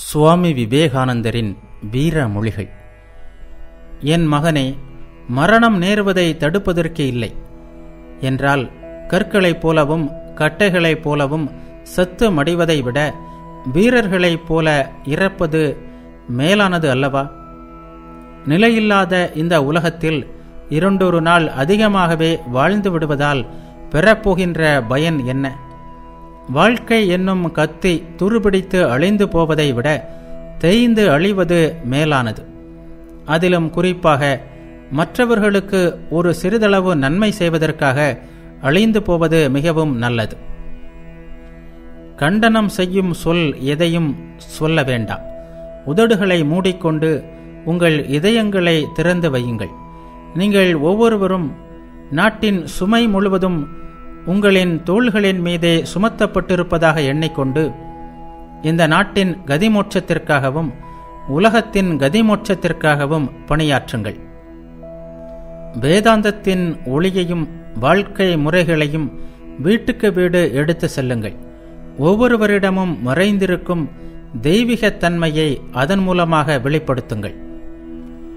சுவாமி விவேகானந்தரின் வீர மொழிகள் என் மகனே மரணம் நேருவதை தடுப்பதற்கு இல்லை என்றால் கற்களைப் போலவும் கட்டைகளைப் போலவும் சத்து மடிவதை விட வீரர்களைப் போல இறப்பது மேலானது அல்லவா நிலையில்லாத இந்த உலகத்தில் இரண்டொரு நாள் அதிகமாகவே வாழ்ந்து விடுவதால் பெறப்போகின்ற பயன் என்ன வாழ்க்கை என்னும் கத்தி துருபிடித்து அழிந்து போவதை விட தேய்ந்து அழிவது மேலானது அதிலும் குறிப்பாக மற்றவர்களுக்கு ஒரு சிறிதளவு நன்மை செய்வதற்காக அழிந்து போவது மிகவும் நல்லது கண்டனம் செய்யும் சொல் எதையும் சொல்ல வேண்டாம் உதடுகளை மூடிக்கொண்டு உங்கள் இதயங்களை திறந்து வையுங்கள் நீங்கள் ஒவ்வொருவரும் நாட்டின் சுமை முழுவதும் உங்களின் தோள்களின் மீதே சுமத்தப்பட்டிருப்பதாக எண்ணிக்கொண்டு இந்த நாட்டின் கதிமோட்சத்திற்காகவும் உலகத்தின் கதிமோட்சத்திற்காகவும் பணியாற்றுங்கள் வேதாந்தத்தின் ஒளியையும் வாழ்க்கை முறைகளையும் வீட்டுக்கு வீடு எடுத்து செல்லுங்கள் ஒவ்வொருவரிடமும் மறைந்திருக்கும் தெய்வீகத் தன்மையை அதன் மூலமாக வெளிப்படுத்துங்கள்